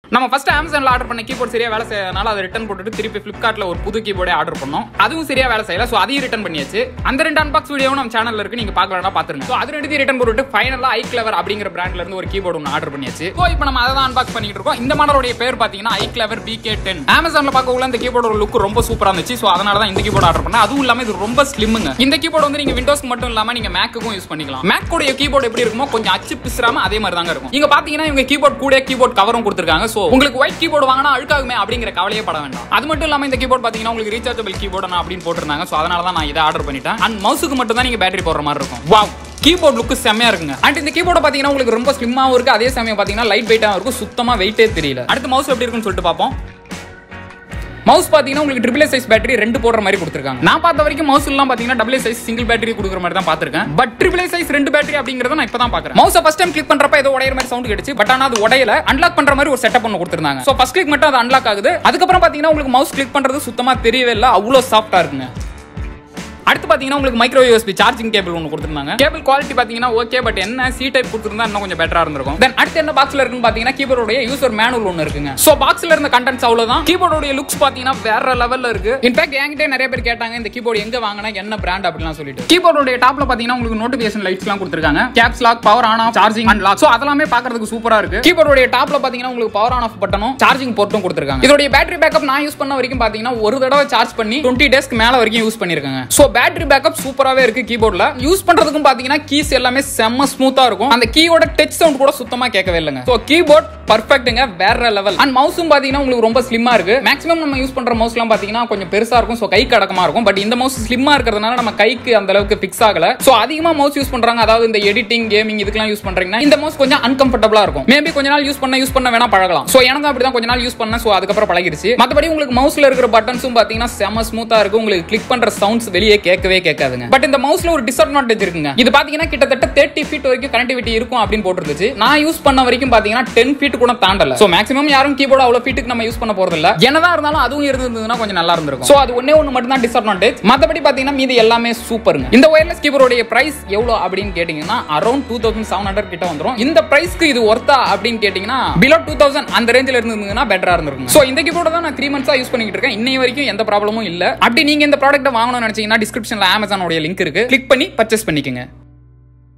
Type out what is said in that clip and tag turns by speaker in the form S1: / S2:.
S1: நம்ம ஃபர்ஸ்ட் அமேசான்ல ஆர்டர் பண்ண கீபோர்ட் சரியா வேலை செய்யறதுனால அதை ரிட்டர்ன் போட்டுட்டு திருப்பி ஃபிளிப்கார்ட்ல ஒரு புது கீபோர்டே ஆர்டர் பண்ணோம் அதுவும் சரியா வேலை செய்யல ஸோ அதையும் ரிட்டர்ன் பண்ணியாச்சு அந்த ரெண்டு அன்பாக்ஸ் வீடியோவும் நம்ம சேனல்ல இருக்கு நீங்க பார்க்கலாம் பாத்துருங்க ஸோ அது ரெண்டு ரிட்டர்ன் போட்டுட்டு ஃபைனலா ஐ கிளவர் அப்படிங்கிற பிராண்ட்ல இருந்து ஒரு கீபோர்டு ஒன்று ஆர்டர் பண்ணியாச்சு ஸோ இப்போ நம்ம அதை தான் அன்பாக்ஸ் பண்ணிட்டு இருக்கோம் இந்த மாடலோட பேர் பாத்தீங்கன்னா ஐ கிளவர் பிகே டென் அமேசான்ல பார்க்கக்குள்ள இந்த கீபோர்டோட லுக் ரொம்ப சூப்பரா இருந்துச்சு ஸோ அதனால தான் இந்த கீபோர்டு ஆர்டர் பண்ணேன் அதுவும் இல்லாம இது ரொம்ப ஸ்லிம்முங்க இந்த கீபோர்டு வந்து நீங்க விண்டோஸ்க்கு மட்டும் இல்லாம நீங்க மேக்குக்கும் யூஸ் பண்ணிக்கலாம் மேக் உடைய கீபோர்டு எப்படி இருக்குமோ கொஞ்சம் அச்சு பிசுறாம அதே மாதிரி தாங்க இருக்கும் இங்க பாத்தீங்கன்னா இவங்க கீபோர்ட் கூட கீபோர்ட் கவரும் கொடுத்துருக்காங்க ஸோ உங்களுக்கு ஒயிட் கீபோர்டு வாங்கினா அழுக்காகுமே அப்படிங்கிற கவலையே பட வேண்டாம் அது மட்டும் இல்லாம இந்த கீபோர்ட் பாத்தீங்கன்னா உங்களுக்கு ரீசார்ஜபிள் கீபோர்டு நான் அப்படின்னு போட்டிருந்தாங்க ஸோ அதனால தான் நான் இதை ஆர்டர் பண்ணிட்டேன் அண்ட் மவுஸுக்கு மட்டும் தான் நீங்க பேட்டரி போடுற மாதிரி இருக்கும் வாவ் கீபோர்ட் லுக்கு செம்மையா இருக்குங்க அண்ட் இந்த கீபோர்டு பாத்தீங்கன்னா உங்களுக்கு ரொம்ப ஸ்லிம்மாவும் இருக்கு அதே சமயம் பாத்தீங்கன்னா லைட் வெயிட்டாகவும் இருக்கும் சுத்தமா வெயிட்டே தெரியல அடுத்து மவுஸ் எப்படி இருக்குன்னு சொல்லிட்டு பார்ப்போம் மவுஸ் பாத்தீங்கன்னா உங்களுக்கு ட்ரிபிள் சைஸ் பேட்டரி ரெண்டு போடுற மாதிரி கொடுத்துருக்காங்க நான் பார்த்த வரைக்கும் மவுஸ் எல்லாம் பாத்தீங்கன்னா டபுள் சைஸ் சிங்கிள் பேட்டரி கொடுக்குற மாதிரி தான் பார்த்திருக்கேன் பட் ட்ரிபிள் சைஸ் ரெண்டு பேட்டரி அப்படிங்கறத நான் இப்போ தான் பார்க்கறேன் மவுஸை ஃபர்ஸ்ட் டைம் கிளிக் பண்றப்ப ஏதோ உடையிற மாதிரி சவுண்ட் கிடைச்சு பட் ஆனா அது உடையல அன்லாக் பண்ற மாதிரி ஒரு செட்டப் ஒன்று கொடுத்துருந்தாங்க ஸோ ஃபர்ஸ்ட் கிளிக் மட்டும் அது அன்லாக் ஆகுது அதுக்கப்புறம் பாத்தீங்கன்னா உங்களுக்கு மவுஸ் கிளிக் பண்றது சுத்தமா தெரியவே இல்லை அவ்வளோ சாஃப்டா இருக்குங்க அடுத்து பாத்தீங்கன்னா உங்களுக்கு மைக்ரோ யூஎஸ்பி சார்ஜிங் கேபிள் ஒன்று கொடுத்துருந்தாங்க கேபிள் குவாலிட்டி பாத்தீங்கன்னா ஓகே பட் என்ன சி டைப் கொடுத்துருந்தா இன்னும் கொஞ்சம் பெட்டரா இருந்திருக்கும் தென் அடுத்து என்ன பாக்ஸ்ல இருக்குன்னு பாத்தீங்கன்னா கீபோர்டோட யூசர் மேனுவல் ஒன்று இருக்குங்க சோ பாக்ஸ்ல இருந்த கண்டென்ட்ஸ் அவ்வளவுதான் கீபோர்டோட லுக்ஸ் பாத்தீங்கன்னா வேற லெவல்ல இருக்கு இன்ஃபேக்ட் என்கிட்ட நிறைய பேர் கேட்டாங்க இந்த கீபோர்டு எங்க வாங்கினா என்ன பிராண்ட் அப்படிலாம் சொல்லிட்டு கீபோர்டோட டாப்ல பாத்தீங்கன்னா உங்களுக்கு நோட்டிபிகேஷன் லைட்ஸ் எல்லாம் கொடுத்துருக்காங்க caps lock power on off charging and lock so அதெல்லாமே பாக்குறதுக்கு சூப்பரா இருக்கு கீபோர்டோட டாப்ல பாத்தீங்கன்னா உங்களுக்கு பவர் ஆன் ஆஃப் பட்டனும் சார்ஜிங் போர்ட்டும் கொடுத்துருக்காங்க இதோட பேட்டரி பேக்கப் நான் யூஸ் பண்ண வரைக்கும் பாத்தீங்கன்னா ஒரு தடவை சார்ஜ் பண்ணி டுவெண்ட்டி டேஸ்க்கு மேல வரைக்கும் யூஸ் பண்ணிருக்காங்க சோ பேட்டரி பேக்கப் சூப்பராகவே இருக்கு கீபோர்ட்ல யூஸ் பண்றதுக்கும் பாத்தீங்கன்னா கீஸ் எல்லாமே செம்ம ஸ்மூத்தா இருக்கும் அந்த கீயோட டச் சவுண்ட் கூட சுத்தமா கேட்கவே இல்லைங்க ஸோ கீபோர்ட் பர்ஃபெக்ட்டுங்க வேற லெவல் அண்ட் மவுஸும் பாத்தீங்கன்னா உங்களுக்கு ரொம்ப ஸ்லிம்மா இருக்கு மேக்ஸிமம் நம்ம யூஸ் பண்ற மவுஸ்லாம் பாத்தீங்கன்னா கொஞ்சம் பெருசா இருக்கும் ஸோ கைக்கு அடக்கமா இருக்கும் பட் இந்த மவுஸ் ஸ்லிம்மா இருக்கிறதுனால நம்ம கைக்கு அந்த அளவுக்கு ஃபிக்ஸ் ஆகல ஸோ அதிகமா மவுஸ் யூஸ் பண்றாங்க அதாவது இந்த எடிட்டிங் கேமிங் இதுக்கெல்லாம் யூஸ் பண்றீங்கன்னா இந்த மவுஸ் கொஞ்சம் அன்கம்ஃபர்டபுளா இருக்கும் மேபி கொஞ்ச நாள் யூஸ் பண்ண யூஸ் பண்ண வேணா பழகலாம் ஸோ எனக்கு அப்படிதான் கொஞ்ச நாள் யூஸ் பண்ணேன் ஸோ அதுக்கப்புறம் பழகிருச்சு மற்றபடி உங்களுக்கு மவுஸ்ல இருக்கிற பட்டன்ஸும் பாத்தீங்கன்னா செம ஸ்மூத்தா இருக்கு உங்களுக்கு கிளிக் பண்ற சவுண்ட்ஸ் வெளியே கேட்கவே கேட்காதுங்க பட் இந்த மவுஸ்ல ஒரு டிஸ்அட்வான்டேஜ் இருக்குங்க இது பாத்தீங்கன்னா கிட்டத்தட்ட தேர்ட்டி ஃபீட் வரைக்கும் கனெக்டிவிட்டி இருக்கும் அப்படின்னு போட்டுருந்துச்சு நான் யூஸ் பண்ண வரைக்கும் பாத்தீங்கன்னா டென் ஃபீட் கூட தாண்டல சோ மேக்ஸிமம் யாரும் கீபோர்டு அவ்வளவு ஃபீட்டுக்கு நம்ம யூஸ் பண்ண போறது இல்ல என்னதான் இருந்தாலும் அதுவும் இருந்ததுன்னா கொஞ்சம் நல்லா இருந்திருக்கும் சோ அது ஒன்னே ஒன்று மட்டும் தான் டிஸ்அட்வான்டேஜ் மத்தபடி பாத்தீங்கன்னா மீதி எல்லாமே சூப்பருங்க இந்த ஒயர்லெஸ் கீபோர்டோட பிரைஸ் எவ்வளவு அப்படின்னு கேட்டீங்கன்னா around two thousand seven hundred கிட்ட வந்துரும் இந்த பிரைஸ்க்கு இது ஒர்த்தா அப்படின்னு கேட்டீங்கன்னா பிலோ டூ தௌசண்ட் அந்த ரேஞ்சில் இருந்ததுன்னா பெட்டரா இருந்திருக்கும் சோ இந்த கீபோர்டு தான் நான் த்ரீ மந்த்ஸா யூஸ் பண்ணிட்டு இருக்கேன் இன்னை வரைக்கும் எந்த ப்ராப்ளமும் இல்ல அப்படி நீங்க இந்த ப்ராடக்ட் வாங்கணும்னு நினைச்சீங்கன்னா டிஸ்கிரிப்ஷன்ல அமேசானோட லிங்க் இருக்கு கிளிக் பண்ணி பர்ச்சேஸ் பண்ணிக்கோங்க